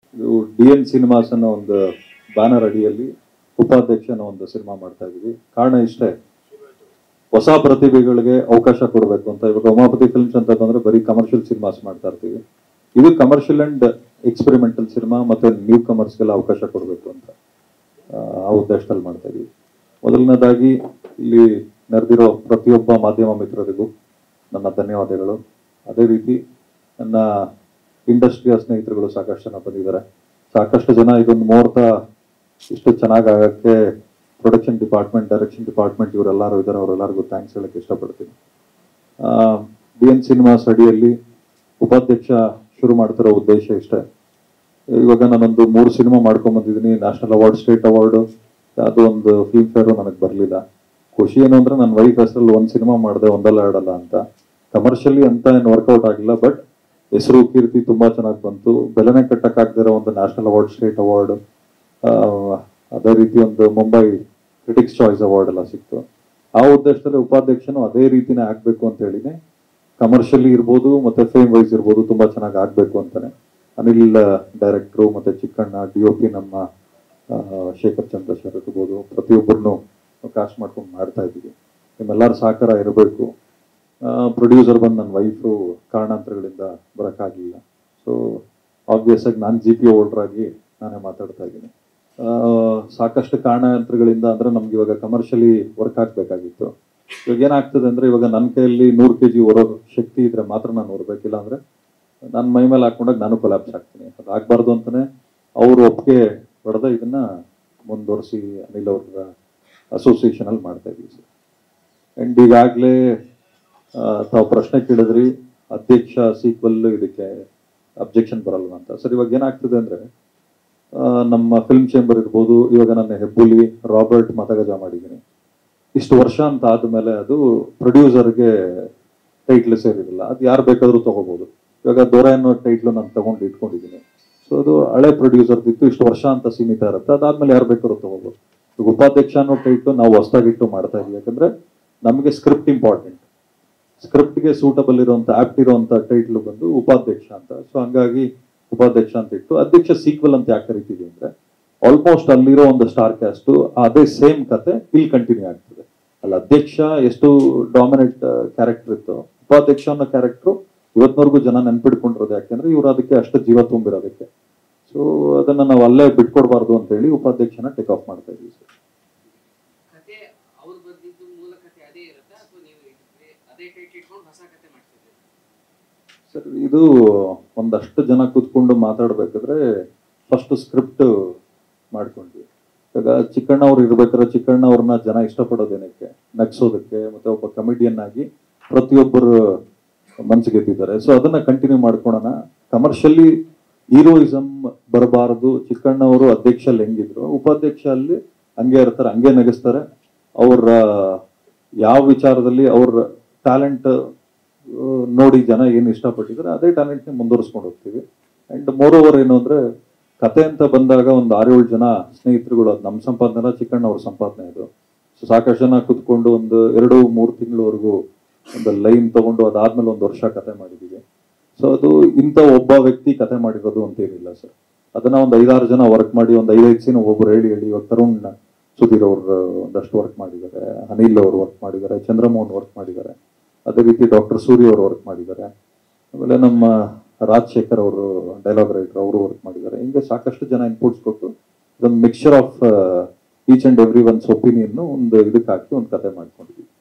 ಇದು D N cinemas ಅನ್ನೋ ಒಂದು ಬ್ಯಾನರ್ ಅಡಿಯಲ್ಲಿ ಉಪಾಧ್ಯಕ್ಷ ಅನ್ನೋ ಒಂದು ಸಿನಿಮಾ ಮಾಡ್ತಾ ಇದೀವಿ ಕಾರಣ ಇಷ್ಟೇ ಹೊಸ ಪ್ರತಿಭೆಗಳಿಗೆ ಅವಕಾಶ ಕೊಡಬೇಕು ಅಂತ ಇವಾಗ ಉಮಾಪತಿ ಫಿಲ್ಮ್ಸ್ ಅಂತ ಬಂದ್ರೆ ಬರೀ ಕಮರ್ಷಿಯಲ್ ಸಿನಿಮಾಸ್ ಮಾಡ್ತಾ ಇರ್ತೀವಿ ಇದು ಕಮರ್ಷಿಯಲ್ ಅಂಡ್ ಎಕ್ಸ್ಪೆರಿಮೆಂಟಲ್ ಸಿನಿಮಾ ಮತ್ತೆ ನ್ಯೂ ಕಮರ್ಸ್ಗೆಲ್ಲ ಅವಕಾಶ ಕೊಡಬೇಕು ಅಂತ ಆ, ಆ ಉದ್ದೇಶದಲ್ಲಿ ಮಾಡ್ತಾ ಇದೀವಿ ಮೊದಲನೇದಾಗಿ ಇಲ್ಲಿ ನೆರೆದಿರೋ ಪ್ರತಿಯೊಬ್ಬ ಮಾಧ್ಯಮ ಮಿತ್ರರಿಗೂ ನನ್ನ ಧನ್ಯವಾದಗಳು ಅದೇ ರೀತಿ ನನ್ನ ಇಂಡಸ್ಟ್ರಿಯ ಸ್ನೇಹಿತರುಗಳು ಸಾಕಷ್ಟು ಜನ ಬಂದಿದ್ದಾರೆ ಸಾಕಷ್ಟು ಜನ ಇದೊಂದು ಮುಹೂರ್ತ ಇಷ್ಟು ಚೆನ್ನಾಗಿ ಆಗಕ್ಕೆ ಪ್ರೊಡಕ್ಷನ್ ಡಿಪಾರ್ಟ್ಮೆಂಟ್ ಡೈರೆಕ್ಷನ್ ಡಿಪಾರ್ಟ್ಮೆಂಟ್ ಇವರೆಲ್ಲರೂ ಇದ್ದಾರೆ ಅವರೆಲ್ಲರಿಗೂ ಥ್ಯಾಂಕ್ಸ್ ಹೇಳಕ್ಕೆ ಇಷ್ಟಪಡ್ತೀನಿ ಬಿ ಎನ್ ಸಿನಿಮಾಸ್ ಅಡಿಯಲ್ಲಿ ಉಪಾಧ್ಯಕ್ಷ ಶುರು ಮಾಡ್ತಿರೋ ಉದ್ದೇಶ ಇಷ್ಟೇ ಇವಾಗ ನಾನೊಂದು ಮೂರು ಸಿನಿಮಾ ಮಾಡ್ಕೊಂಡ್ ಬಂದಿದ್ದೀನಿ ನ್ಯಾಷನಲ್ ಅವಾರ್ಡ್ ಸ್ಟೇಟ್ ಅವಾರ್ಡ್ ಅದು ಒಂದು ಫಿಲ್ಮ್ ಫೇರ್ ನನಗೆ ಬರಲಿಲ್ಲ ಖುಷಿ ಏನು ಅಂದ್ರೆ ನನ್ನ ವೈಫ್ ಹೆಸರಲ್ಲಿ ಒಂದು ಸಿನಿಮಾ ಮಾಡಿದೆ ಒಂದಲ್ಲ ಎರಡಲ್ಲ ಅಂತ ಕಮರ್ಷಿಯಲಿ ಅಂತ ಏನು ವರ್ಕೌಟ್ ಆಗಿಲ್ಲ ಬಟ್ ಹೆಸರು ಕೀರ್ತಿ ತುಂಬಾ ಚೆನ್ನಾಗಿ ಬಂತು ಬೆಲೆನೆ ಕಟ್ಟಕ್ಕಾಗದಿರೋ ಒಂದು ನ್ಯಾಷನಲ್ ಅವಾರ್ಡ್ ಸ್ಟೇಟ್ ಅವಾರ್ಡ್ ಅದೇ ರೀತಿ ಒಂದು ಮುಂಬೈ ಕ್ರಿಟಿಕ್ಸ್ ಚಾಯ್ಸ್ ಅವಾರ್ಡ್ ಎಲ್ಲ ಸಿಕ್ತು ಆ ಉದ್ದೇಶದಲ್ಲಿ ಉಪಾಧ್ಯಕ್ಷನು ಅದೇ ರೀತಿನೇ ಆಗ್ಬೇಕು ಅಂತ ಹೇಳಿನೇ ಕಮರ್ಷಿಯಲಿ ಇರ್ಬೋದು ಮತ್ತೆ ಫೇಮ್ ವೈಸ್ ಇರ್ಬೋದು ತುಂಬಾ ಚೆನ್ನಾಗಿ ಆಗ್ಬೇಕು ಅಂತಾನೆ ಅನಿಲ್ ಡೈರೆಕ್ಟ್ರು ಮತ್ತೆ ಚಿಕ್ಕಣ್ಣ ಡಿ ಒ ಪಿ ನಮ್ಮ ಆ, ಶೇಖರ್ ಚಂದ್ರ ಸರ್ ಇರ್ಬೋದು ಪ್ರತಿಯೊಬ್ಬರನ್ನು ಕಾಸ್ಟ್ ಮಾಡ್ಕೊಂಡು ಮಾಡ್ತಾ ಇದ್ದೀವಿ ನಿಮ್ಮೆಲ್ಲರ ಸಹಕಾರ ಇರಬೇಕು ಪ್ರೊಡ್ಯೂಸರ್ ಬಂದು ನನ್ನ ವೈಫು ಕಾರಣಾಂತರಗಳಿಂದ ಬರೋಕ್ಕಾಗಲಿಲ್ಲ ಸೊ ಆಬ್ವಿಯಸ್ ಆಗಿ ನಾನು ಜಿ ಪಿ ಹೋಲ್ಡರ್ ಆಗಿ ನಾನೇ ಮಾತಾಡ್ತಾ ಇದ್ದೀನಿ ಆ, ಸಾಕಷ್ಟು ಕಾರಣಾಂತರಗಳಿಂದ ಅಂದ್ರೆ ನಮ್ಗೆ ಇವಾಗ ಕಮರ್ಷಿಯಲಿ ವರ್ಕ್ ಆಗ್ಬೇಕಾಗಿತ್ತು ಇವಾಗ ಏನಾಗ್ತದೆ ಅಂದ್ರೆ ಇವಾಗ ನನ್ನ ಕೈಯಲ್ಲಿ ನೂರು ಕೆ ಜಿ ಹೊರೋ ಶಕ್ತಿ ಇದ್ರೆ ಮಾತ್ರ ನಾನು ಹೊರಬೇಕಿಲ್ಲ ಅಂದ್ರೆ ನನ್ನ ಮೈ ಮೇಲೆ ಹಾಕೊಂಡಾಗ ನಾನು ಕೊಲಾಪ್ಸ್ ಆಗ್ತೀನಿ ಅದು ಆಗ್ಬಾರ್ದು ಅಂತಾನೆ ಅವ್ರ ಒಪ್ಪಿಗೆ ಹೊಡೆದ ಇದನ್ನ ಮುಂದುವರಿಸಿ ಅನಿಲ್ ಅವ್ರ ಅಸೋಸಿಯೇಷನ್ ಅಲ್ಲಿ ಮಾಡ್ತಾ ಇದೀವಿ ಸರ್ ಅಂಡ್ ಈಗಾಗಲೇ ತಾವು ಪ್ರಶ್ನೆ ಕೇಳಿದ್ರಿ ಅಧ್ಯಕ್ಷ ಸೀಕ್ವಲ್ ಇದಕ್ಕೆ ಅಬ್ಜೆಕ್ಷನ್ ಬರಲ್ವಾ ಅಂತ ಸರ್ ಇವಾಗ ಏನಾಗ್ತದೆ ಅಂದ್ರೆ ಆ, ನಮ್ಮ ಫಿಲ್ಮ್ ಚೇಂಬರ್ ಇರ್ಬೋದು ಇವಾಗ ನನ್ನ ಹೆಬ್ಬುಲಿ ರಾಬರ್ಟ್ ಮತಗಜ ಮಾಡಿದ್ದೀನಿ ಇಷ್ಟು ವರ್ಷ ಅಂತ ಆದ್ಮೇಲೆ ಅದು ಪ್ರೊಡ್ಯೂಸರ್ಗೆ ಟೈಟ್ಲ್ ಸೇರಿರಲಿಲ್ಲ ಅದು ಯಾರು ಬೇಕಾದ್ರೂ ತಗೋಬಹುದು ಇವಾಗ ದೊರೆ ಅನ್ನೋ ಟೈಟ್ಲು ನಾನು ತಗೊಂಡು ಇಟ್ಕೊಂಡಿದ್ದೀನಿ ಸೊ ಅದು ಹಳೆ ಪ್ರೊಡ್ಯೂಸರ್ ಇತ್ತು ಇಷ್ಟು ವರ್ಷ ಅಂತ ಸೀಮಿತ ಇರುತ್ತೆ ಅದಾದ್ಮೇಲೆ ಯಾರು ಬೇಕಾದ್ರೂ ತಗೋಬಹುದು ಈಗ ಉಪಾಧ್ಯಕ್ಷ ಅನ್ನೋ ಟೈಟ್ಲು ನಾವು ಹೊಸದಾಗಿಟ್ಟು ಮಾಡ್ತಾ ಇದೀವಿ ಯಾಕಂದ್ರೆ ನಮಗೆ ಸ್ಕ್ರಿಪ್ಟ್ ಇಂಪಾರ್ಟೆಂಟ್ ಸ್ಕ್ರಿಪ್ಟ್ಗೆ ಸೂಟಬಲ್ ಇರುವಂತ ಆಪ್ಟ್ ಇರುವಂತ ಟೈಟ್ಲ್ ಬಂದು ಉಪಾಧ್ಯಕ್ಷ ಅಂತ ಸೊ ಹಂಗಾಗಿ ಉಪಾಧ್ಯಕ್ಷ ಅಂತ ಇಟ್ಟು ಅಧ್ಯಕ್ಷ ಸೀಕ್ವಲ್ ಅಂತ ಯಾಕೆ ಕರಿತೀವಿ ಅಂದ್ರೆ ಆಲ್ಮೋಸ್ಟ್ ಅಲ್ಲಿರೋ ಒಂದು ಸ್ಟಾರ್ ಕ್ಯಾಸ್ಟ್ ಅದೇ ಸೇಮ್ ಕತೆ ಇಲ್ಲಿ ಕಂಟಿನ್ಯೂ ಆಗ್ತದೆ ಅಲ್ಲಿ ಅಧ್ಯಕ್ಷ ಎಷ್ಟು ಡಾಮಿನೇಟ್ ಕ್ಯಾರೆಕ್ಟರ್ ಇತ್ತು ಉಪಾಧ್ಯಕ್ಷ ಅನ್ನೋ ಕ್ಯಾರೆಕ್ಟರ್ ಇವತ್ತಿನವರೆಗೂ ಜನ ನೆನ್ಪಿಡ್ಕೊಂಡಿರೋದು ಯಾಕೆಂದ್ರೆ ಇವ್ರು ಅದಕ್ಕೆ ಅಷ್ಟು ಜೀವ ತುಂಬಿರೋದಕ್ಕೆ ಸೊ ಅದನ್ನ ನಾವು ಅಲ್ಲೇ ಬಿಟ್ಕೊಡ್ಬಾರ್ದು ಅಂತ ಹೇಳಿ ಉಪಾಧ್ಯಕ್ಷನ ಟೇಕ್ ಆಫ್ ಮಾಡ್ತಾ ಇದೀವಿ ಸರ್ ಕತೆ ಅವ್ರು ಬರ್ದಿದ್ದು ಮೂಲ ಕತೆ ಅದೇ ಇರುತ್ತಾ ಅಥವಾ ನೀವು ಇದ್ರೆ ಅದೇ ಟೈಟ್ ಇಟ್ಕೊಂಡು ಹೊಸ ಕತೆ ಮಾಡ್ತಿದ್ದೀರಿ ಸರ್ ಇದು ಒಂದಷ್ಟು ಜನ ಕೂತ್ಕೊಂಡು ಮಾತಾಡ್ಬೇಕಾದ್ರೆ ಫಸ್ಟ್ ಸ್ಕ್ರಿಪ್ಟ್ ಮಾಡ್ಕೊಂಡ್ವಿ ಇವಾಗ ಚಿಕ್ಕಣ್ಣ ಅವ್ರು ಇರ್ಬೇಕಾದ್ರೆ ಚಿಕ್ಕಣ್ಣ ಅವ್ರನ್ನ ಜನ ಇಷ್ಟಪಡೋದೇನಕ್ಕೆ ನಗ್ಸೋದಕ್ಕೆ ಮತ್ತೆ ಒಬ್ಬ ಕಮಿಡಿಯನ್ ಆಗಿ ಪ್ರತಿಯೊಬ್ಬರು ಮನ್ಸು ಗೆದ್ದಿದ್ದಾರೆ ಸೊ ಅದನ್ನ ಕಂಟಿನ್ಯೂ ಮಾಡ್ಕೊಳೋಣ ಕಮರ್ಷಿಯಲಿ ಹೀರೋಯಿಸಮ್ ಬರಬಾರದು ಚಿಕ್ಕಣ್ಣ ಅವರು ಅಧ್ಯಕ್ಷಲ್ಲಿ ಹೆಂಗಿದ್ರು ಉಪಾಧ್ಯಕ್ಷ ಅಲ್ಲಿ ಹಂಗೆ ಇರ್ತಾರೆ ಹಂಗೆ ನಗಿಸ್ತಾರೆ ಅವ್ರ ಯಾವ ವಿಚಾರದಲ್ಲಿ ಅವ್ರ ಟ್ಯಾಲೆಂಟ್ ನೋಡಿ ಜನ ಏನು ಇಷ್ಟಪಟ್ಟಿದ್ದಾರೆ ಅದೇ ಟ್ಯಾಲೆಂಟ್ನ ಮುಂದುವರಿಸ್ಕೊಂಡು ಹೋಗ್ತೀವಿ ಅಂಡ್ ಮೋರ್ ಓವರ್ ಏನು ಅಂದ್ರೆ ಕತೆ ಅಂತ ಬಂದಾಗ ಒಂದು ಆರೇಳು ಜನ ಸ್ನೇಹಿತರುಗಳು ಅದು ನಮ್ಮ ಸಂಪಾದನೆ ಚಿಕ್ಕಣ್ಣ ಅವ್ರ ಸಂಪಾದನೆ ಇದು ಸೊ ಸಾಕಷ್ಟು ಜನ ಕುತ್ಕೊಂಡು ಒಂದು ಎರಡು ಮೂರು ತಿಂಗಳವರೆಗೂ ಒಂದು ಲೈನ್ ತಗೊಂಡು ಅದಾದ್ಮೇಲೆ ಒಂದು ವರ್ಷ ಕತೆ ಮಾಡಿದೀವಿ ಸೊ ಅದು ಇಂಥ ಒಬ್ಬ ವ್ಯಕ್ತಿ ಕತೆ ಮಾಡಿರೋದು ಅಂತ ಏನಿಲ್ಲ ಸರ್ ಅದನ್ನ ಒಂದು ಐದಾರು ಜನ ವರ್ಕ್ ಮಾಡಿ ಒಂದು ಐದೈದು ಸೀನ್ ಒಬ್ಬರು ಹೇಳಿ ಹೇಳಿ ಇವಾಗ ತರುಣ್ ಸುಧೀರ್ ಅವರು ಒಂದಷ್ಟು ವರ್ಕ್ ಮಾಡಿದ್ದಾರೆ ಅನಿಲ್ ಅವರು ವರ್ಕ್ ಮಾಡಿದ್ದಾರೆ ಚಂದ್ರಮೋಹನ್ ವರ್ಕ್ ಮಾಡಿದ್ದಾರೆ ಅದೇ ರೀತಿ ಡಾಕ್ಟರ್ ಸೂರ್ಯ ಅವರು ವರ್ಕ್ ಮಾಡಿದ್ದಾರೆ ಆಮೇಲೆ ನಮ್ಮ ರಾಜಶೇಖರ್ ಅವರು ಡೈಲಾಗ್ ರೈಟರ್ ಅವರು ವರ್ಕ್ ಮಾಡಿದ್ದಾರೆ ಹಿಂಗೆ ಸಾಕಷ್ಟು ಜನ ಇನ್ಪುಟ್ಸ್ ಕೊಟ್ಟು ಇದೊಂದು mixer of each and every one's opinion ಒಂದು ಇದಕ್ಕೆ ಹಾಕಿ ಒಂದು ಕತೆ ಮಾಡ್ಕೊಂಡಿದ್ವಿ